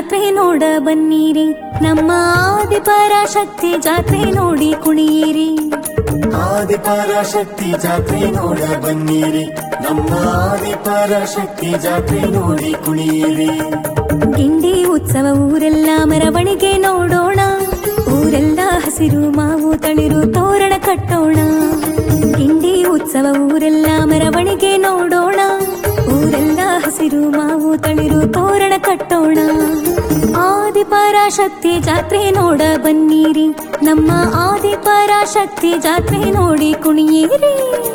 ಜಾತ್ರೆ ನೋಡ ಬನ್ನೀರಿ ನಮ್ಮ ಆದಿಪರಾಶಕ್ತಿ ಜಾತ್ರೆ ನೋಡಿ ಕುಣಿಯಿರಿ ಆದಿಪರಾಶಕ್ತಿ ಜಾತ್ರೆ ನೋಡ ಬನ್ನಿರಿ ನಮ್ಮ ಆದಿಪರಾಶಕ್ತಿ ಜಾತ್ರೆ ನೋಡಿ ಕುಣಿಯಿರಿ ಗಿಂಡಿ ಉತ್ಸವ ಊರೆಲ್ಲ ಮೆರವಣಿಗೆ ನೋಡೋಣ ಊರೆಲ್ಲ ಹಸಿರು ಮಾವು ತಳಿರು ತೋರಣ ಕಟ್ಟೋಣ ಗಿಂಡಿ ಉತ್ಸವ ಊರೆಲ್ಲ ಮೆರವಣಿಗೆ ನೋಡೋಣ ಊರೆಲ್ಲ ಹಸಿರು ಮಾವು ತಳಿರು ತೋರಣ ಕಟ್ಟೋಣ ಆದಿಪರಾಶಕ್ತಿ ಜಾತ್ರೆ ನೋಡ ಬನ್ನೀರಿ ನಮ್ಮ ಆದಿಪರಾಶಕ್ತಿ ಜಾತ್ರೆ ನೋಡಿ ಕುಣಿಯಿರಿ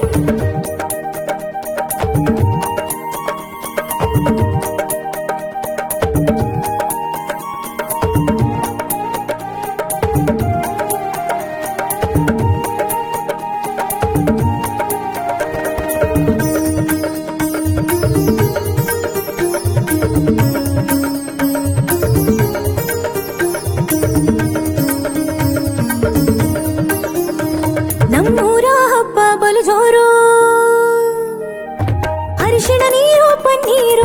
ನಮ್ಮೂರ ಹಬ್ಬ ಬಲು ಜೋರು ಅರಿಶಿಣ ನೀರು ಪನ್ನೀರು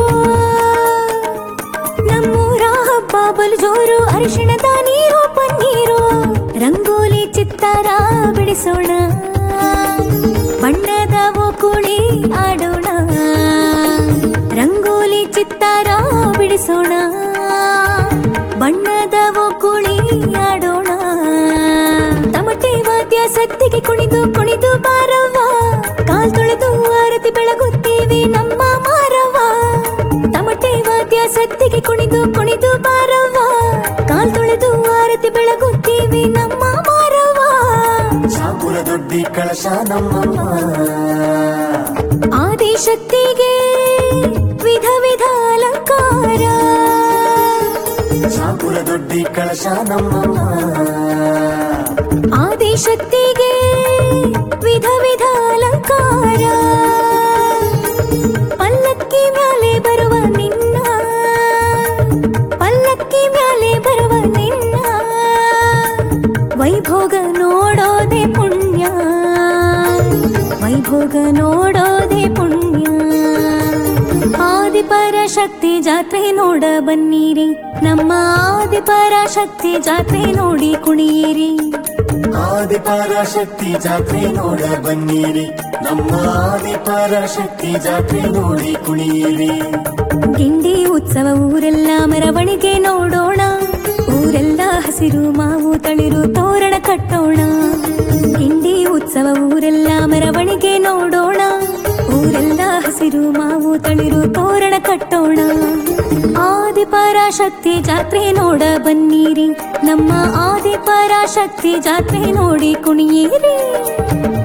ನಮ್ಮೂರ ಹಬ್ಬ ಬಲು ಜೋರು ಅರಿಶಿಣದ ನೀರು ಪನ್ನೀರು ರಂಗೋಲಿ ಚಿತ್ತಾರ ಬಿಡಿಸೋಣ ಬಣ್ಣದ ಕುಳಿ ಆಡೋಣ ರಂಗೋಲಿ ಚಿತ್ತಾರ ಬಿಡಿಸೋಣ ಬಣ್ಣದ ಕುಳಿ ಆಡೋಣ ತಮಟೆ ವಾದ್ಯ ಸತ್ತಿಗೆ ಕುಣಿದು ಕುಣಿದು ಬಾರವ್ವ ಕಾಲ್ ತೊಳೆದು ಆರತಿ ಬೆಳಗುತ್ತೀವಿ ನಮ್ಮ ಮಾರವ್ವ ತಮಟೆ ವಾದ್ಯ ಸತ್ತಿಗೆ ಕುಣಿದು ಕುಣಿದು ಬಾರವ್ವ ಕಾಲ್ ತೊಳೆದು ಆರತಿ ಬೆಳಗುತ್ತೀವಿ ನಮ್ಮ ಮಾರವ್ವ ಚಾಪುರ ದೊಡ್ಡಿ ಕಳಶ ನಮ್ಮಮ್ಮ ಆದಿಶಕ್ತಿಗೆ ವಿಧ ವಿಧ ಅಲಂಕಾರ ಚಾಪುರ ದೊಡ್ಡಿ ಕಳಶ ನಮ್ಮಮ್ಮ ಆದಿಶಕ್ತಿಗೆ ವಿಧ ವಿಧ ಅಲಂಕಾರ ಪಲ್ಲಕ್ಕಿ ಮ್ಯಾಲೆ ಬರುವ ನಿನ್ನ ಪಲ್ಲಕ್ಕಿ ಮ್ಯಾಲೆ ಬರುವ ನಿನ್ನ ವೈಭೋಗ ನೋಡೋದೆ ಪುಣ್ಯ ವೈಭೋಗ ನೋಡೋದೆ ಪುಣ್ಯ ಆದಿಪರಾಶಕ್ತಿ ಜಾತ್ರೆ ನೋಡ ಬನ್ನೀರಿ ನಮ್ಮ ಆದಿಪರಾಶಕ್ತಿ ಜಾತ್ರೆ ನೋಡಿ ಕುಣಿಯಿರಿ ಆದಿಪರಾಶಕ್ತಿ ಜಾತ್ರೆ ನೋಡ ಬನ್ನಿರಿ ನಮ್ಮ ಆದಿಪರಾಶಕ್ತಿ ಜಾತ್ರೆ ನೋಡಿ ಕುಣಿಯಿರಿ ಗಿಂಡಿ ಉತ್ಸವ ಊರೆಲ್ಲ ಮೆರವಣಿಗೆ ನೋಡೋಣ ಊರೆಲ್ಲ ಹಸಿರು ಮಾವು ತಳಿರು ತೋರಣ ಕಟ್ಟೋಣ ಗಿಂಡಿ ಉತ್ಸವ ಊರೆಲ್ಲ ಮೆರವಣಿಗೆ ನೋಡೋಣ ಊರೆಲ್ಲ ಹಸಿರು ಮಾವು ತಳಿರು ತೋರಣ ಕಟ್ಟೋಣ ಆದಿಪರಾಶಕ್ತಿ ಜಾತ್ರೆ ನೋಡ ಬನ್ನೀರಿ ನಮ್ಮ ಆದಿಪರಾಶಕ್ತಿ ಜಾತ್ರೆ ನೋಡಿ ಕುಣಿಯಿರಿ